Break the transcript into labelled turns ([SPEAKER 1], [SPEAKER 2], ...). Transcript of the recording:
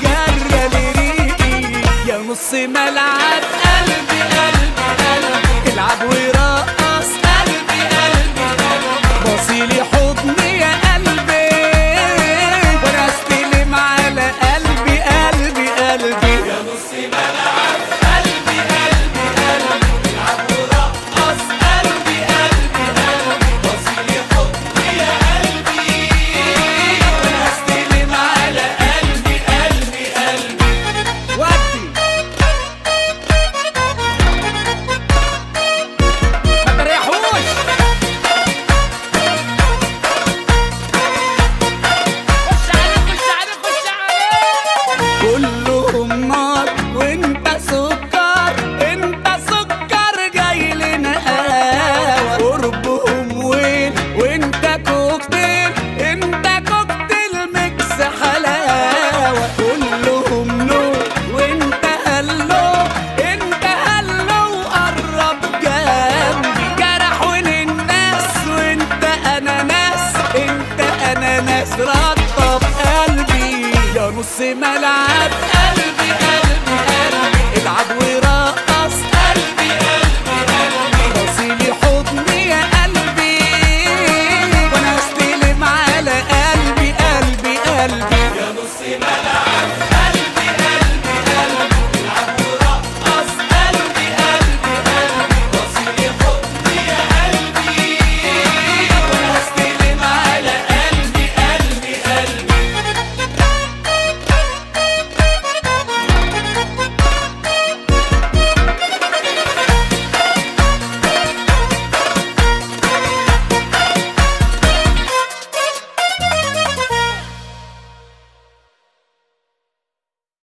[SPEAKER 1] شغل ريقي يا نص ملعب قلبي قلبي قلبي العب ورقص قلبي قلبي قلبي بصيلي حضني يا قلبي وانا استلم على قلبي قلبي قلبي يا نص ملعب قلبي قلبي قلبي العب ورقص قلبي قلبي قلبي بصيلي حضني يا قلبي وانا استلم على قلبي قلبي قلبي ودي ما تريحوش
[SPEAKER 2] خش عليه خش عليه خش عليه
[SPEAKER 1] كلهم نار وانت سكر انت سكر جاي لنا قهوة قربهم وين وانت كوكتيل انت كوكتيل ميكس حلاوة كلهم نور وانت هلو انت هلو قرب جنبي جرحون الناس وانت اناناس انت اناناس رطب قلبي يا نص ملعب قلبي قلبي قلبي العب ورا